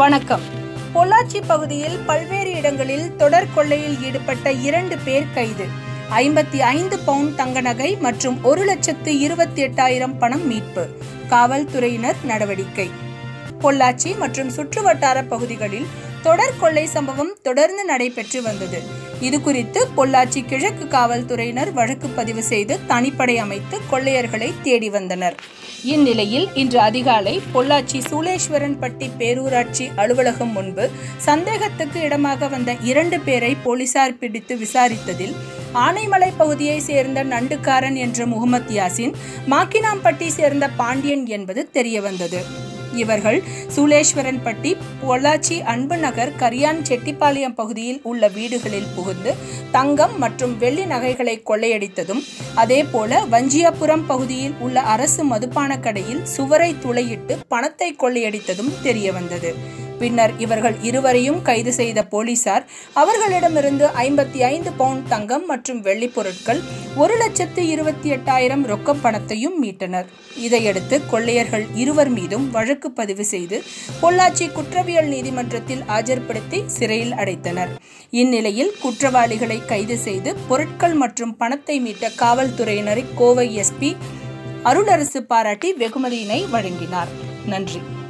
வணக்கம் பொள்ளாச்சி பகுதியில் பல்வேறு இடங்களில் தொடர் கொள்ளையில் ஈடுபட்ட இரண்டு பேர் கைது ஐம்பத்தி ஐந்து பவுண்ட் தங்க நகை மற்றும் ஒரு லட்சத்து இருபத்தி எட்டாயிரம் பணம் மீட்பு காவல்துறையினர் நடவடிக்கை பொள்ளாச்சி மற்றும் சுற்றுவட்டார பகுதிகளில் தொடர் கொள்ளை சம்பவம் தொடர்ந்து நடைபெற்று வந்தது இது குறித்து பொள்ளாச்சி கிழக்கு காவல்துறையினர் வழக்கு பதிவு செய்து தனிப்படை அமைத்து கொள்ளையர்களை தேடி வந்தனர் இந்நிலையில் இன்று அதிகாலை பொள்ளாச்சி சூளேஸ்வரன்பட்டி பேரூராட்சி அலுவலகம் முன்பு சந்தேகத்துக்கு இடமாக வந்த இரண்டு பேரை போலீசார் பிடித்து விசாரித்ததில் ஆனைமலை பகுதியை சேர்ந்த நண்டுக்காரன் என்ற முகமது யாசின் மாக்கினாம்பட்டி சேர்ந்த பாண்டியன் என்பது தெரியவந்தது இவர்கள் சூளேஸ்வரன்பட்டி பொள்ளாச்சி அன்பு நகர் கரியான் செட்டிப்பாளையம் பகுதியில் உள்ள வீடுகளில் புகுந்து தங்கம் மற்றும் வெள்ளி நகைகளை கொள்ளையடித்ததும் அதேபோல வஞ்சியாபுரம் பகுதியில் உள்ள அரசு மதுபான கடையில் சுவரை துளையிட்டு பணத்தை கொள்ளையடித்ததும் தெரியவந்தது பின்னர் இவர்கள் இருவரையும் கைது செய்த போலீசார் அவர்களிடமிருந்து ஐம்பத்தி ஐந்து பவுண்ட் தங்கம் மற்றும் வெள்ளிப் பொருட்கள் ஒரு லட்சத்து இருபத்தி எட்டாயிரம் ரொக்க பணத்தையும் மீட்டனர் இதையடுத்து கொள்ளையர்கள் இருவர் மீதும் வழக்கு பதிவு செய்து பொள்ளாச்சி குற்றவியல் நீதிமன்றத்தில் ஆஜர்படுத்தி சிறையில் அடைத்தனர் இந்நிலையில் குற்றவாளிகளை கைது செய்து பொருட்கள் மற்றும் பணத்தை மீட்ட காவல்துறையினரை கோவை எஸ்பி அருளரசு பாராட்டி வெகுமதியினை வழங்கினார் நன்றி